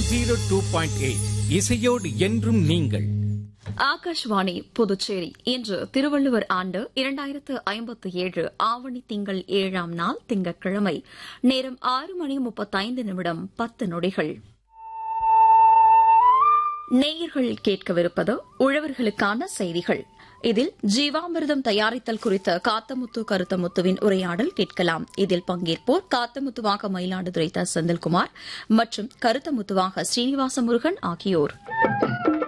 zero two point eight இசையோடு என்றும் நீங்கள் ஆகாஷ்வாணி புதுச்சேரி இன்று திருவள்ளுவர் ஆண்டு இரண்டாயிரத்து ஐம்பத்து ஏழு ஆவணி திங்கள் ஏழாம் நாள் திங்கட்கிழமை நேரம் ஆறு மணி முப்பத்தைந்து நிமிடம் பத்து நொடிகள் நேயர்கள் கேட்கவிருப்பது உழவர்களுக்கான செய்திகள் இதில் ஜீவாமிர்தம் தயாரித்தல் குறித்த காத்தமுத்து கருத்தமுத்துவின் உரையாடல் கேட்கலாம் இதில் பங்கேற்போர் காத்தமுத்துவாக மயிலாடுதுறை த செந்தில்குமார் மற்றும் கருத்தமுத்துவாக ஸ்ரீனிவாச முருகன் ஆகியோர்